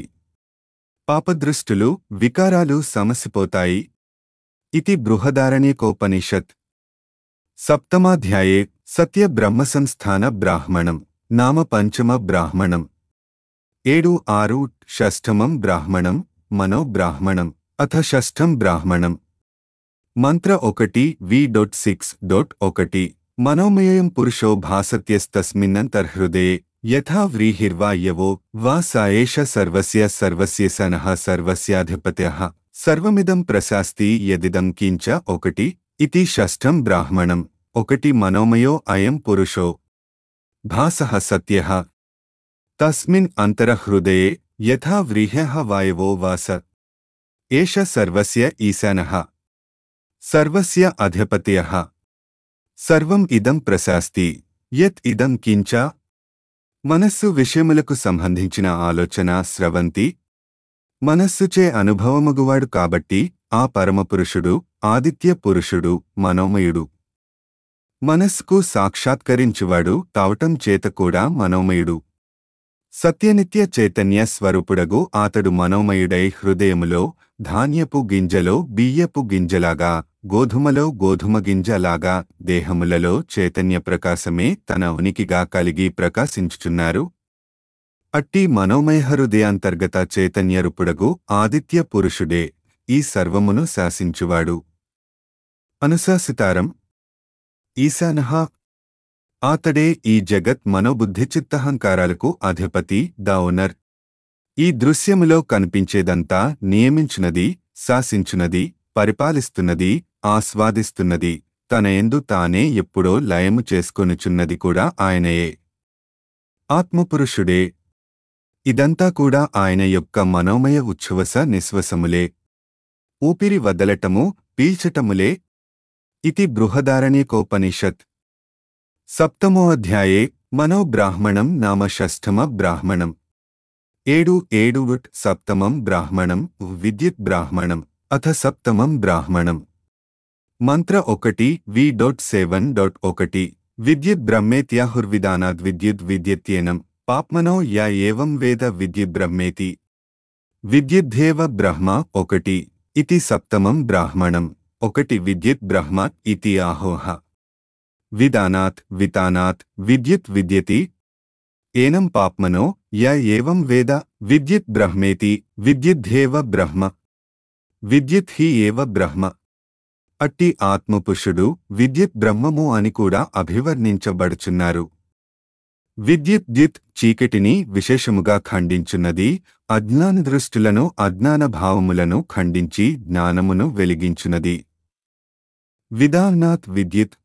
పాపదృష్టులు వికారాలు సమసిపోతాయి ఇతి బృహదారణ్యకోపనిషత్ సప్తమాధ్యాయే సత్య బ్రహ్మసంస్థాన బ్రాహ్మణం నామ పంచమ బ్రాహ్మణం ఏడు ఆరు షష్ఠమం బ్రాహ్మణం మనో బ్రాహ్మణం అథ షష్ఠం బ్రాహ్మణం మంత్ర ఒకటి వి డొట్ సిక్స్ డొట్ ఒకటి మనోమయం పురుషో భాసత్యస్తస్మిన్నంతర్హృదయే యథా వ్రీహిర్వాయవో వా సాయేష సర్వస్య సర్వస్య సనః సర్వస్యాధిపత్యః సర్వమిదం ప్రశాస్తి యదిదం కించ ఒకటి ఇతి షష్ఠం బ్రాహ్మణం ఒకటి మనోమయో అయం పురుషో భాసః సత్యః తస్మిన్ అంతరహృదయే యథా వ్రీహ్యః వాయవో వాస ఏష సర్వస్య ఈశానః సర్వస్య అధిపత్యః సర్వం ఇదం ప్రశాస్తి యత్ ఇదం కించ మనస్సు విషయములకు సంబంధించిన ఆలోచన స్రవంతి మనస్సుచే అనుభవమగువాడు కాబట్టి ఆ పరమపురుషుడు ఆదిత్య పురుషుడు మనోమయుడు మనస్సుకు సాక్షాత్కరించువాడు తావటం చేత కూడా మనోమయుడు సత్యనిత్య చైతన్య స్వరూపుడగు అతడు మనోమయుడై హృదయములో ధాన్యపు గింజలో బియ్యపు గింజలాగా గోధుమలో గోధుమ గింజలాగా దేహములలో చైతన్య ప్రకాశమే తన ఉనికిగా కలిగి ప్రకాశించుచున్నారు అట్టి మనోమయ హృదయాంతర్గత చైతన్యరూపుడగు ఆదిత్య పురుషుడే ఈ సర్వమును శాసించువాడు అనుశాసితారం ఈశానః ఆతడే ఈ జగత్ మనోబుద్ధి చిత్తహంకారాలకు అధిపతి ద ఓనర్ ఈ దృశ్యములో కనిపించేదంతా నియమించునది శాసించునది పరిపాలిస్తున్నది ఆస్వాదిస్తున్నది తన ఎందు తానే ఎప్పుడో లయము చేసుకొనుచున్నది కూడా ఆయనయే ఆత్మపురుషుడే ఇదంతా కూడా ఆయన యొక్క మనోమయ ఉచ్ఛ్వస నిశ్వసములే ఊపిరి వదలటము పీల్చటములే ఇతి బృహదారణ్యకోపనిషత్ సప్తమో అధ్యాయే మనోబ్రాహ్మణం నామ షష్ఠమ బ్రాహ్మణం ఏడు ఏడు వుట్ సప్తమం బ్రాహ్మణం విద్యుత్ బ్రాహ్మణం అథ సప్తమం బ్రాహ్మణం మంత్ర ఒకటి వి డొట్ సెవెన్ డొట్ ఒకటి విద్యుత్ బ్రహ్మేత్యాహుర్విధానాద్ విద్యుత్ విద్యత్యేనం పాప్మనో యా ఏవం వేద విద్యుత్ బ్రహ్మేతి విద్యుద్ధేవ బ్రహ్మ ఒకటి ఇతి సప్తమం బ్రాహ్మణం ఒకటి విద్యుత్ బ్రహ్మ ఇతి ఆహోహ విదానాత్ వితానాత్ విద్యుత్ విద్యతి ఏనం పాప్మనో య ఏవం వేద విద్యుత్ బ్రహ్మేతి విద్యుద్ధేవ బ్రహ్మ విద్యుత్ హి ఏవ బ్రహ్మ అట్టి ఆత్మపురుషుడు విద్యుత్ బ్రహ్మము అని కూడా అభివర్ణించబడుచున్నారు విద్యుత్ ద్యుత్ చీకటిని విశేషముగా ఖండించున్నది అజ్ఞాన దృష్టులను అజ్ఞాన భావములను ఖండించి జ్ఞానమును వెలిగించున్నది విదానాత్ విద్యుత్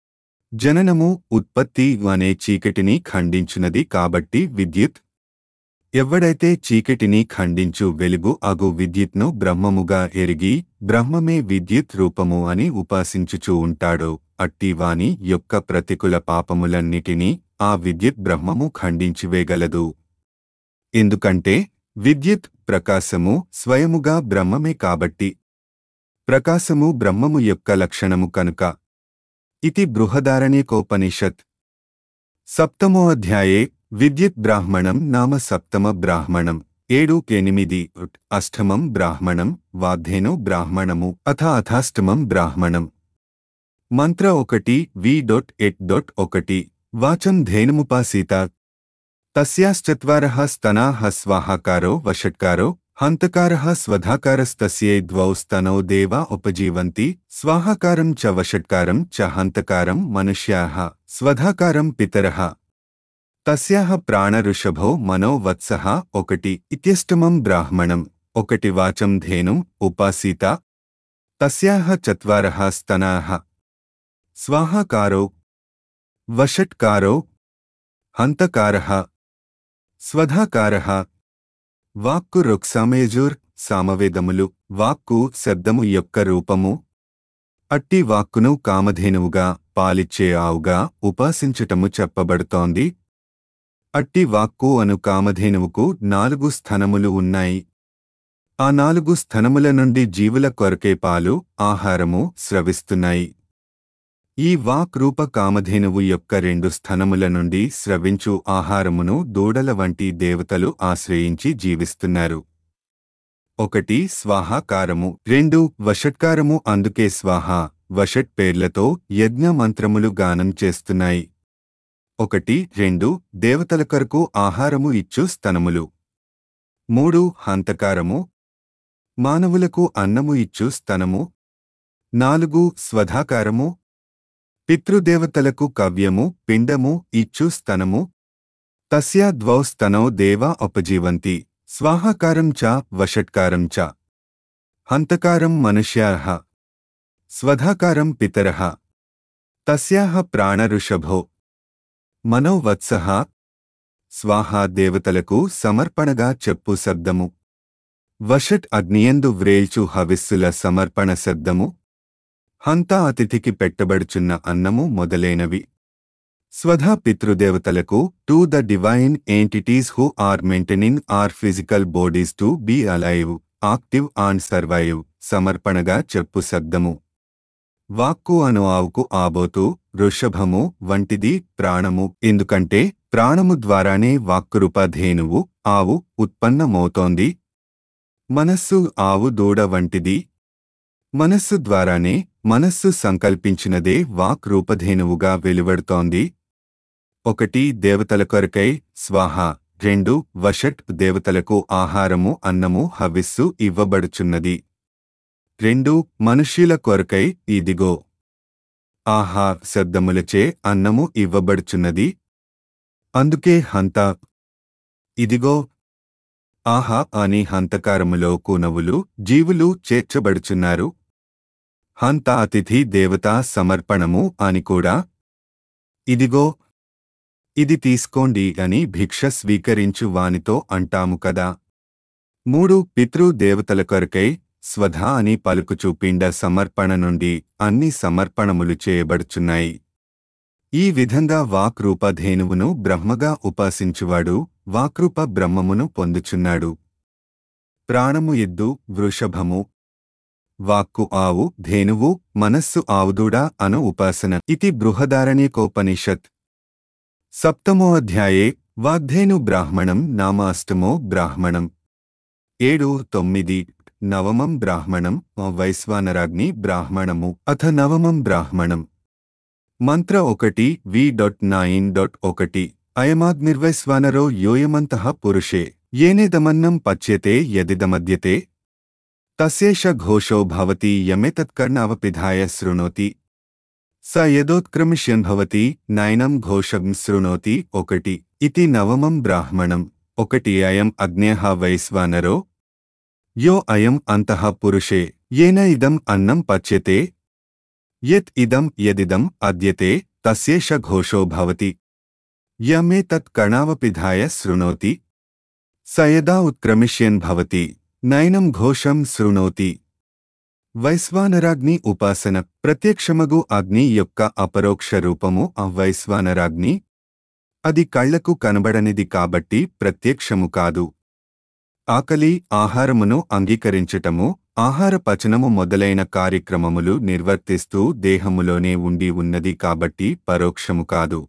జననము ఉత్పత్తి అనే చీకటిని ఖండించున్నది కాబట్టి విద్యుత్ ఎవడైతే చీకటిని ఖండించు వెలుగు అగు విద్యుత్ను బ్రహ్మముగా ఎరిగి బ్రహ్మమే విద్యుత్ రూపము అని ఉపాసించుచూ ఉంటాడో అట్టివాని యొక్క ప్రతికూల పాపములన్నిటినీ ఆ విద్యుత్ బ్రహ్మము ఖండించివేగలదు ఎందుకంటే విద్యుత్ ప్రకాశము స్వయముగా బ్రహ్మమే కాబట్టి ప్రకాశము బ్రహ్మము యొక్క లక్షణము కనుక ఇతి బృహదారణ్యకోపనిషత్ సప్తమో అధ్యాయే విద్యుత్ బ్రాహ్మణం నామ సప్తమ బ్రాహ్మణం ఏడు ఎనిమిది ఉట్ అష్టమం బ్రాహ్మణం వాద్ధేనో బ్రాహ్మణము అథ అథాష్టమం బ్రాహ్మణం మంత్ర ఒకటి వి డొట్ ఎట్ డొట్ ఒకటి వాచం ధేనుముపాసీత తస్యాశ్చత్వారः స్తనాः స్వాహాకారో వషట్కారో హంతకారः స్వధాకారస్తస్యై ద్వౌ స్తనౌ దేవా ఉపజీవంతి స్వాహాకారం చ వషట్కారం చ హంతకారం మనుష్యాः స్వధాకారం పితరः తస్యాహ ప్రాణఋషభో మనో వత్సః ఒకటి ఇత్యష్టమం బ్రాహ్మణం ఒకటి వాచం ధేనుం ఉపాసీత తస్యాహ చత్వారः స్తనాः స్వాహాకారో వషట్కారో హంతకారः స్వధాకారः వాక్కు రుక్సామేజూర్ సామవేదములు వాక్కు శబ్దము యొక్క రూపము అట్టి వాక్కును కామధేనువుగా పాలిచ్చే ఆవుగా ఉపాసించటము చెప్పబడుతోంది అట్టి వాక్కు అను కామధేనువుకు నాలుగు స్థనములు ఉన్నాయి ఆ నాలుగు స్థనముల నుండి జీవుల కొరకే పాలు ఆహారము స్రవిస్తున్నాయి ఈ వాక్ రూప కామధేనువు యొక్క రెండు స్థనముల నుండి స్రవించు ఆహారమును దూడల వంటి దేవతలు ఆశ్రయించి జీవిస్తున్నారు ఒకటి స్వాహాకారము రెండు వషట్కారము అందుకే స్వాహ వషట్ పేర్లతో యజ్ఞ మంత్రములు గానం చేస్తున్నాయి ఒకటి రెండు దేవతల కొరకు ఆహారము ఇచ్చు స్తనములు మూడు హంతకారము మానవులకు అన్నము ఇచ్చు స్తనము నాలుగు స్వధాకారము పితృదేవతలకు కవ్యము పిండము ఇచ్చు స్తనము తస్యా ద్వౌ స్తనౌ దేవా ఉపజీవంతి స్వాహాకారం చ వషట్కారం చ హంతకారం మనుష్యాః స్వధాకారం పితరః తస్యాః ప్రాణఋషభో మనోవత్సః స్వాహా దేవతలకు సమర్పణగా చెప్పు శబ్దము వషట్ అగ్నియందు వ్రేల్చు హవిస్సుల సమర్పణ శబ్దము హంత అతిథికి పెట్టబడుచున్న అన్నము మొదలైనవి స్వధా పితృదేవతలకు to the divine entities who are maintaining our physical bodies to be alive active and survive సమర్పణగా చెప్పు శబ్దము వాక్కు అను ఆవుకు ఆబోతు వృషభము వంటిది ప్రాణము ఎందుకంటే ప్రాణము ద్వారానే వాక్కురూప ధేనువు ఆవు ఉత్పన్నమవుతోంది మనస్సు ఆవు దూడ వంటిది మనస్సు ద్వారానే మనస్సు సంకల్పించినదే వాక్ రూపధేనువుగా వెలువడుతోంది ఒకటి దేవతల కొరకై స్వాహ రెండు వషట్ దేవతలకు ఆహారము అన్నము హవిస్సు ఇవ్వబడుచున్నది రెండు మనుష్యుల కొరకై ఇదిగో ఆహా శబ్దములచే అన్నము ఇవ్వబడుచున్నది అందుకే హంత ఇదిగో ఆహా అని హంతకారములో కూనవులు జీవులు చేర్చబడుచున్నారు హంత అతిథి దేవతా సమర్పణము అని కూడా ఇదిగో ఇది తీసుకోండి అని భిక్ష స్వీకరించు వానితో అంటాము కదా మూడు పితృ దేవతల కొరకై స్వధా అని పలుకుచు పిండ సమర్పణ నుండి అన్ని సమర్పణములు చేయబడుచున్నాయి ఈ విధంగా వాక్రూప ధేనువును బ్రహ్మగా ఉపాసించువాడు వాక్రూప బ్రహ్మమును పొందుచున్నాడు ప్రాణము ఎద్దు వృషభము వాక్కు ఆవు ధేనువు మనస్సు ఆవుదూడా అను ఉపాసన ఇది బృహదారణ్యకోపనిషత్ సప్తమో అధ్యాయే వాగ్ధేను బ్రాహ్మణం నామాష్టమో బ్రాహ్మణం ఏడు తొమ్మిది నవమం బ్రాహ్మణం వైశ్వానరాగ్ని బ్రాహ్మణము అథ నవమం బ్రాహ్మణం మంత్ర ఒకటి వి డొట్ నైన్ డొట్ ఒకటి అయమాగ్నిర్వైశ్వానరో యోయమంతః పురుషే ఏనేదమన్నం పచ్యతే యదిదమద్యతే తస్యేష ఘోషో భవతి యమేతత్కర్ణావపిధాయ శృణోతి స యదోత్క్రమిష్యన్ భవతి నైనం ఘోషం శృణోతి ఒకటి ఇతి నవమం బ్రాహ్మణం ఒకటి అయం అగ్నేహ వైశ్వానరో యో అయం అంతః పురుషే ఏన ఇదం అన్నం పచ్యతే యత్ ఇదం యదిదం అద్యతే తస్యేష ఘోషో భవతి యమే తత్ కణావపిధాయ శృణోతి స యదా ఉత్క్రమిష్యన్ భవతి నైనం ఘోషం శృణోతి వైశ్వానరాగ్ని ఉపాసన ప్రత్యక్షమగు అగ్ని యొక్క అపరోక్ష రూపము ఆ వైశ్వానరాగ్ని అది కళ్లకు కనబడనిది కాబట్టి ప్రత్యక్షము కాదు ఆకలి ఆహారమును అంగీకరించటము ఆహార పచనము మొదలైన కార్యక్రమములు నిర్వర్తిస్తూ దేహములోనే ఉండి ఉన్నది కాబట్టి పరోక్షము కాదు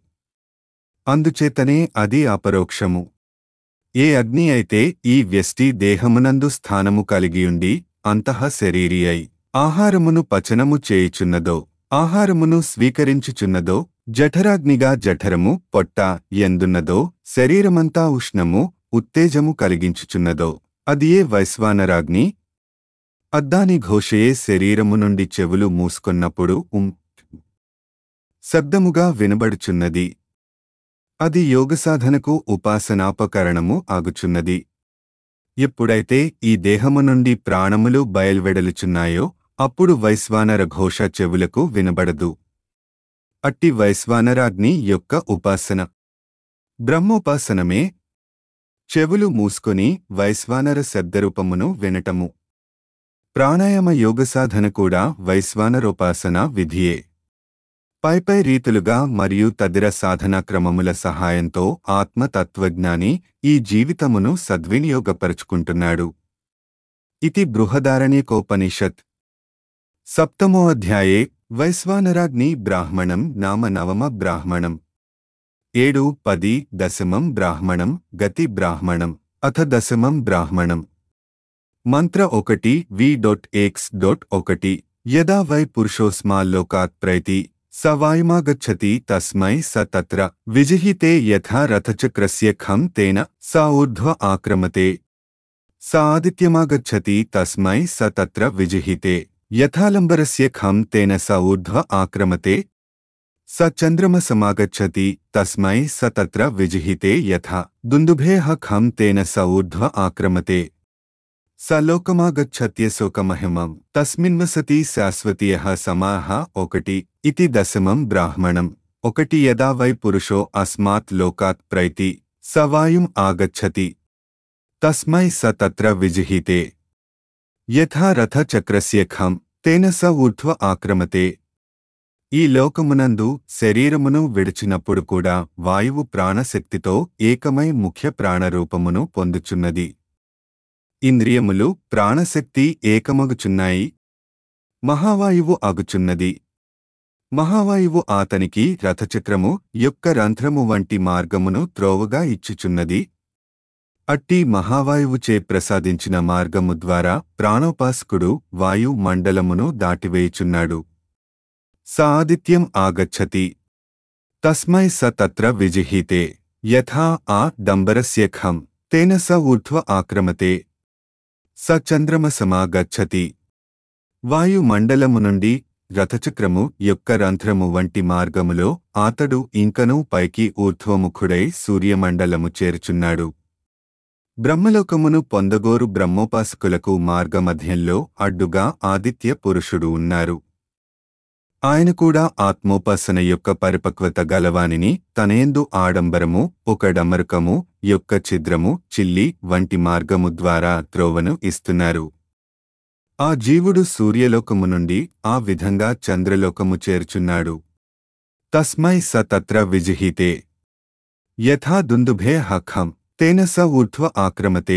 అందుచేతనే అది అపరోక్షము ఏ అగ్ని అయితే ఈ వ్యష్టి దేహమునందు స్థానము కలిగియుండి అంతః శరీరి అయి ఆహారమును పచనము చేయుచున్నదో ఆహారమును స్వీకరించుచున్నదో జఠరాగ్నిగా జఠరము పొట్ట ఎందున్నదో శరీరమంతా ఉష్ణము ఉత్తేజము కలిగించుచున్నదో అదియే వైశ్వానరాగ్ని అద్దాని ఘోషయే శరీరము నుండి చెవులు మూసుకొన్నప్పుడు ఉం శబ్దముగా వినబడుచున్నది అది యోగసాధనకు ఉపాసనాపకరణము ఆగుచున్నది ఎప్పుడైతే ఈ దేహము నుండి ప్రాణములు బయల్వెడలుచున్నాయో అప్పుడు వైశ్వానర ఘోష చెవులకు వినబడదు అట్టి వైశ్వానరాగ్ని యొక్క ఉపాసన బ్రహ్మోపాసనమే చెవులు మూసుకొని వైశ్వానర శబ్దరూపమును వినటము ప్రాణాయామ యోగసాధన కూడా వైశ్వానరోపాసన విధియే పైపై రీతులుగా మరియు తదిర సాధనా క్రమముల సహాయంతో ఆత్మతత్వజ్ఞాని ఈ జీవితమును సద్వినియోగపరుచుకుంటున్నాడు ఇది బృహదారణ్యకోపనిషత్ సప్తమో అధ్యాయే వైశ్వానరాగ్ని బ్రాహ్మణం నామ నవమ బ్రాహ్మణం ఏడు పది దశమం బ్రాహ్మణం గతి బ్రాహ్మణం అథ దశమం బ్రాహ్మణం మంత్ర ఒకటి వి డొట్ ఎక్స్ డొట్ ఒకటి యదా వై పురుషోస్మాల్లోకాత్ ప్రైతి స వాయుమాగచ్చతి తస్మై స తత్ర విజిహితే యథా రథచక్రస్య ఖం తేన స ఊర్ధ్వ ఆక్రమతే స ఆదిత్యమాగచ్చతి తస్మై స తత్ర విజిహితే యథాలంబరస్య ఖం తేన స ఊర్ధ్వ ఆక్రమతే స చంద్రమసమాగచ్చతి తస్మై స తత్ర విజిహితే యథా దుందుభేః ఖం తేన స ఊర్ధ్వ ఆక్రమతే స లోకమాగచ్చత్యశోకమహిమం తస్మిన్వసతి శాశ్వతీయః సమాః ఒకటి ఇతి దశమం బ్రాహ్మణం ఒకటి యదా వై పురుషో అస్మాత్ లోకాత్ ప్రైతి స వాయుం ఆగచ్చతి తస్మై స తత్ర విజిహితే యథా రథచక్రస్య ఖం తేన స ఊర్ధ్వ ఆక్రమతే ఈ లోకమునందు శరీరమును విడిచినప్పుడు కూడా వాయువు ప్రాణశక్తితో ఏకమై ముఖ్య ప్రాణరూపమును పొందుచున్నది ఇంద్రియములు ప్రాణశక్తి ఏకమగుచున్నాయి మహావాయువు అగుచున్నది మహావాయువు ఆతనికి రథచక్రము యొక్క రంధ్రము వంటి మార్గమును త్రోవగా ఇచ్చుచున్నది అట్టి మహావాయువుచే ప్రసాదించిన మార్గము ద్వారా ప్రాణోపాసకుడు వాయు మండలమును దాటివేయుచున్నాడు స ఆదిత్యం ఆగచ్చతి తస్మై స తత్ర విజిహితే యథా ఆ డంబరస్య ఖం తేన స ఊర్ధ్వ ఆక్రమతే స చంద్రమసమాగచ్చతి వాయుమండలము నుండి రథచక్రము యొక్క రంధ్రము వంటి మార్గములో ఆతడు ఇంకనూ పైకి ఊర్ధ్వముఖుడై సూర్యమండలము చేర్చున్నాడు బ్రహ్మలోకమును పొందగోరు బ్రహ్మోపాసకులకు మార్గమధ్యంలో అడ్డుగా ఆదిత్య పురుషుడు ఉన్నారు ఆయన కూడా ఆత్మోపాసన యొక్క పరిపక్వత గలవానిని తనేందు ఆడంబరము ఒక డమరుకము యొక్క ఛిద్రము చిల్లి వంటి మార్గము ద్వారా త్రోవను ఇస్తున్నారు ఆ జీవుడు సూర్యలోకము నుండి ఆ విధంగా చంద్రలోకము చేర్చున్నాడు తస్మై స తత్ర విజిహితే యథా దుందుభే హఖం తేన స ఊర్ధ్వ ఆక్రమతే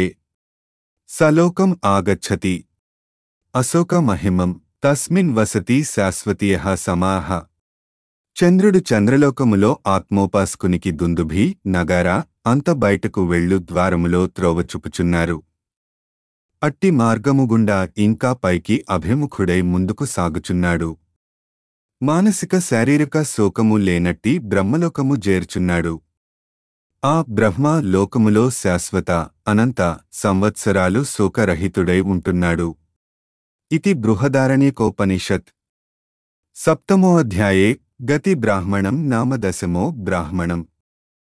సలోకం ఆగచ్చతి అశోకమహిమం తస్మిన్ వసతి శాశ్వతీయ సమాహ చంద్రుడు చంద్రలోకములో ఆత్మోపాసకునికి దుందుభి నగార అంత బయటకు వెళ్ళు ద్వారములో త్రోవ చూపుచున్నారు అట్టి మార్గము గుండా ఇంకా పైకి అభిముఖుడై ముందుకు సాగుచున్నాడు మానసిక శారీరక శోకము లేనట్టి బ్రహ్మలోకము చేర్చున్నాడు ఆ బ్రహ్మ లోకములో శాశ్వత అనంత సంవత్సరాలు శోకరహితుడై ఉంటున్నాడు इति बृहदारण्यकोपनिषत् सप्तमोऽध्याये गतिब्राह्मणं नाम दशमो ब्राह्मणम्